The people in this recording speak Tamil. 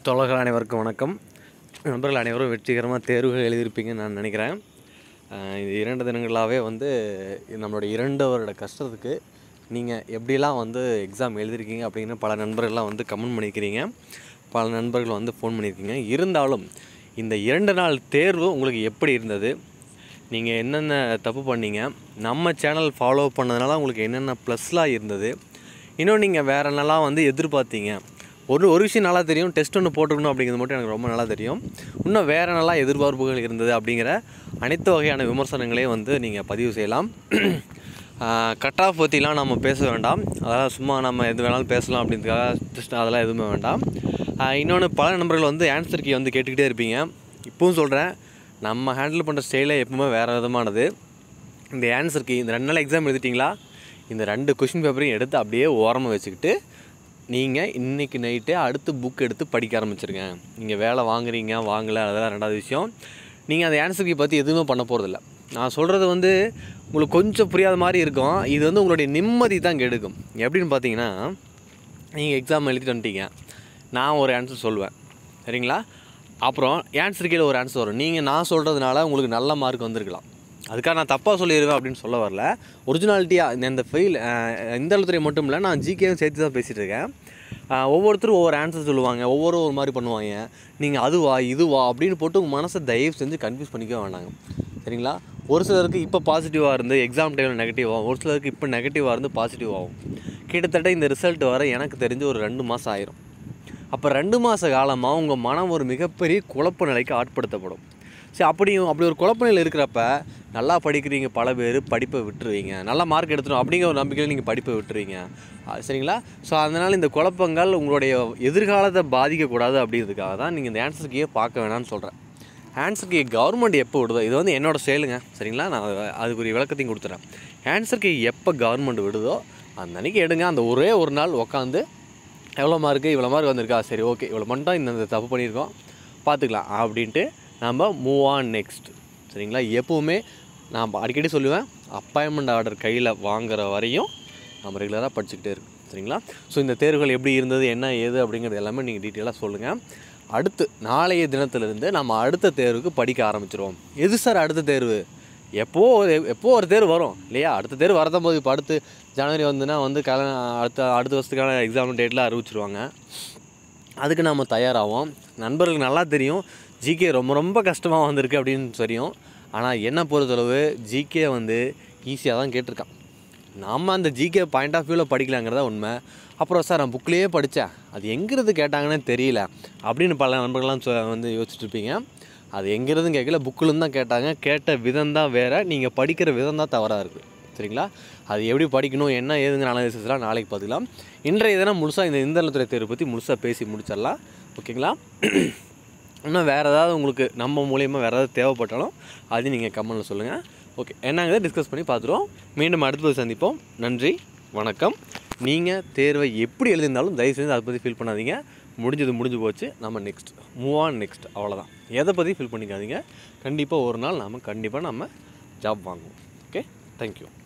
தொழர்கள் அனைவருக்கும் வணக்கம் நண்பர்கள் அனைவரும் வெற்றிகரமாக தேர்வுகள் எழுதியிருப்பீங்கன்னு நான் நினைக்கிறேன் அஹ் இது இரண்டு தினங்களாகவே வந்து நம்மளோட இரண்டு வருட கஷ்டத்துக்கு நீங்கள் எப்படிலாம் வந்து எக்ஸாம் எழுதிருக்கீங்க அப்படின்னு பல நண்பர்கள்லாம் வந்து கமெண்ட் பண்ணியிருக்கிறீங்க பல நண்பர்கள் வந்து ஃபோன் பண்ணியிருக்கீங்க இருந்தாலும் இந்த இரண்டு நாள் தேர்வு உங்களுக்கு எப்படி இருந்தது நீங்கள் என்னென்ன தப்பு பண்ணீங்க நம்ம சேனல் ஃபாலோ பண்ணதுனால உங்களுக்கு என்னென்ன ப்ளஸ்லாம் இருந்தது இன்னும் நீங்கள் வேறு என்னெல்லாம் வந்து எதிர்பார்த்தீங்க ஒரு ஒரு விஷயம் நல்லா தெரியும் டெஸ்ட் ஒன்று போட்டுக்கணும் அப்படிங்கிறது மட்டும் எனக்கு ரொம்ப நல்லா தெரியும் இன்னும் வேறு நல்லா எதிர்பார்ப்புகள் இருந்தது அப்படிங்கிற அனைத்து வகையான விமர்சனங்களையும் வந்து நீங்கள் பதிவு செய்யலாம் கட் ஆஃப் பற்றிலாம் நம்ம பேச வேண்டாம் அதெல்லாம் சும்மா நம்ம எது வேணாலும் பேசலாம் அப்படின்றதுக்காக ஜஸ்ட் அதெல்லாம் எதுவுமே வேண்டாம் இன்னொன்று பல நண்பர்கள் வந்து ஆன்சர் கீ வந்து கேட்டுக்கிட்டே இருப்பீங்க இப்பவும் சொல்கிறேன் நம்ம ஹேண்டில் பண்ணுற ஸ்டைலே எப்பவுமே வேறு விதமானது இந்த ஆன்சர் கீ இந்த ரெண்டு நாள் எக்ஸாம் எழுதிட்டிங்களா இந்த ரெண்டு கொஷின் பேப்பரையும் எடுத்து அப்படியே ஓரமாக வச்சுக்கிட்டு நீங்கள் இன்றைக்கி நைட்டே அடுத்து புக் எடுத்து படிக்க ஆரம்பிச்சிருங்க நீங்கள் வேலை வாங்குறீங்க வாங்கலை அதெல்லாம் ரெண்டாவது விஷயம் நீங்கள் அந்த ஆன்சர் கீ பற்றி எதுவுமே பண்ண போகிறதில்ல நான் சொல்கிறது வந்து உங்களுக்கு கொஞ்சம் புரியாத மாதிரி இருக்கும் இது வந்து உங்களுடைய நிம்மதி தான் கெடுக்கும் எப்படின்னு பார்த்தீங்கன்னா நீங்கள் எக்ஸாம் எழுதிட்டு வந்துட்டீங்க நான் ஒரு ஆன்சர் சொல்லுவேன் சரிங்களா அப்புறம் ஆன்சர் கீழே ஒரு ஆன்சர் வரும் நீங்கள் நான் சொல்கிறதுனால உங்களுக்கு நல்ல மார்க் வந்திருக்கலாம் அதுக்காக நான் தப்பாக சொல்லிடுவேன் அப்படின்னு சொல்ல வரல ஒரிஜினாலிட்டியாக இந்த இந்த ஃபெயில் இந்த எழுத்துறை மட்டும் இல்லை நான் ஜிகேவும் சேர்த்து தான் பேசிகிட்டு இருக்கேன் ஆஹ் ஒவ்வொருத்தரும் ஒவ்வொரு ஆன்சர் சொல்லுவாங்க ஒவ்வொரு ஒரு மாதிரி பண்ணுவாங்க நீங்கள் அதுவா இதுவா அப்படின்னு போட்டு உங்கள் மனசை தயவு செஞ்சு கன்ஃபியூஸ் பண்ணிக்க வேண்டாங்க சரிங்களா ஒரு சிலருக்கு இப்போ பாசிட்டிவாக இருந்து எக்ஸாம் டைமில் நெகட்டிவாகும் ஒரு சிலருக்கு இப்போ நெகட்டிவாக இருந்து பாசிட்டிவ் ஆகும் கிட்டத்தட்ட இந்த ரிசல்ட் வர எனக்கு தெரிஞ்சு ஒரு ரெண்டு மாதம் ஆயிரும் அப்போ ரெண்டு மாத காலமாக உங்கள் மனம் ஒரு மிகப்பெரிய குழப்ப நிலைக்கு ஆட்படுத்தப்படும் சரி அப்படியும் அப்படி ஒரு குழப்ப நிலை இருக்கிறப்ப நல்லா படிக்கிறீங்க பல பேர் படிப்பை விட்டுருவீங்க நல்லா மார்க் எடுத்துடும் அப்படிங்கிற ஒரு நம்பிக்கையில் நீங்கள் படிப்பை விட்டுருவீங்க அது சரிங்களா ஸோ அதனால் இந்த குழப்பங்கள் உங்களுடைய எதிர்காலத்தை பாதிக்கக்கூடாது அப்படிங்கிறதுக்காக தான் நீங்கள் இந்த ஆன்சர் கீயை பார்க்க வேணாம்னு சொல்கிறேன் ஆன்சர் கீ கவர்மெண்ட் எப்போ விடுதோ இது வந்து என்னோட செயலுங்க சரிங்களா நான் அது- அதுக்குரிய விளக்கத்தையும் கொடுத்துறேன் ஆன்சர் கீ எப்போ கவர்மெண்ட் விடுதோ அந்த அன்னைக்கு எடுங்க அந்த ஒரே ஒரு நாள் உட்காந்து எவ்வளோ மார்க்கு இவ்வளோ மார்க் வந்திருக்கா சரி ஓகே இவ்வளோ மட்டும் இந்த இந்த தப்பு பண்ணியிருக்கோம் பார்த்துக்கலாம் அப்படின்ட்டு நம்ம மூவ் ஆன் நெக்ஸ்ட் சரிங்களா எப்போவுமே நான் அடிக்கடி சொல்லுவேன் அப்பாயின்மெண்ட் ஆர்டர் கையில் வாங்குற வரையும் நம்ம ரெகுலராக படிச்சுக்கிட்டே இருக்கோம் சரிங்களா ஸோ இந்த தேர்வுகள் எப்படி இருந்தது என்ன ஏது அப்படிங்கிறது எல்லாமே நீங்கள் டீட்டெயிலாக சொல்லுங்கள் அடுத்து நாளைய தினத்திலிருந்து நம்ம அடுத்த தேர்வுக்கு படிக்க ஆரம்பிச்சிருவோம் எது சார் அடுத்த தேர்வு எப்போ ஒரு எப்போ ஒரு தேர்வு வரும் இல்லையா அடுத்த தேர்வு வரதும் போது இப்போ அடுத்து ஜனவரி வந்துன்னா வந்து கல அடுத்த அடுத்த வருஷத்துக்கான எக்ஸாம் டேட்டில் அறிவிச்சிருவாங்க அதுக்கு நம்ம தயாராகும் நண்பர்களுக்கு நல்லா தெரியும் ஜிகே ரொம்ப ரொம்ப கஷ்டமாக வந்திருக்கு அப்படின்னு தெரியும் ஆனால் என்னை பொறுத்தளவு ஜிகே வந்து ஈஸியாக தான் கேட்டிருக்கான் நம்ம அந்த ஜிகே பாயிண்ட் ஆஃப் வியூவில் படிக்கலாங்கிறதா உண்மை அப்புறம் சார் நான் புக்லேயே படித்தேன் அது எங்கிருந்து கேட்டாங்கன்னு தெரியல அப்படின்னு பல நண்பர்கள்லாம் சொ- வந்து யோசிச்சுட்டு இருப்பீங்க அது எங்கிருந்தும் கேட்கல புக்கிலேருந்து தான் கேட்டாங்க கேட்ட விதம் தான் வேறு நீங்கள் படிக்கிற விதம் தான் தவறாக இருக்குது சரிங்களா அது எப்படி படிக்கணும் என்ன ஏதுங்கிற அனாலிசிஸ்லாம் நாளைக்கு பார்த்துக்கலாம் இன்றைய தினம் முழுசாக இந்த இந்தளத்துறை தேர்வு பற்றி முழுசாக பேசி முடிச்சிடலாம் ஓகேங்களா இன்னும் வேறு ஏதாவது உங்களுக்கு நம்ம மூலியமாக வேறு ஏதாவது தேவைப்பட்டாலும் அதையும் நீங்கள் கமெண்ட்டில் சொல்லுங்கள் ஓகே என்னங்கிறத டிஸ்கஸ் பண்ணி பார்த்துருவோம் மீண்டும் அடுத்தது சந்திப்போம் நன்றி வணக்கம் நீங்கள் தேர்வை எப்படி எழுதியிருந்தாலும் தயவு செஞ்சு அதை பற்றி ஃபீல் பண்ணாதீங்க முடிஞ்சது முடிஞ்சு போச்சு நம்ம நெக்ஸ்ட் மூவ் ஆன் நெக்ஸ்ட் அவ்வளோதான் எதை பற்றி ஃபீல் பண்ணிக்காதீங்க கண்டிப்பாக ஒரு நாள் நம்ம கண்டிப்பாக நம்ம ஜாப் வாங்குவோம் ஓகே தேங்க்யூ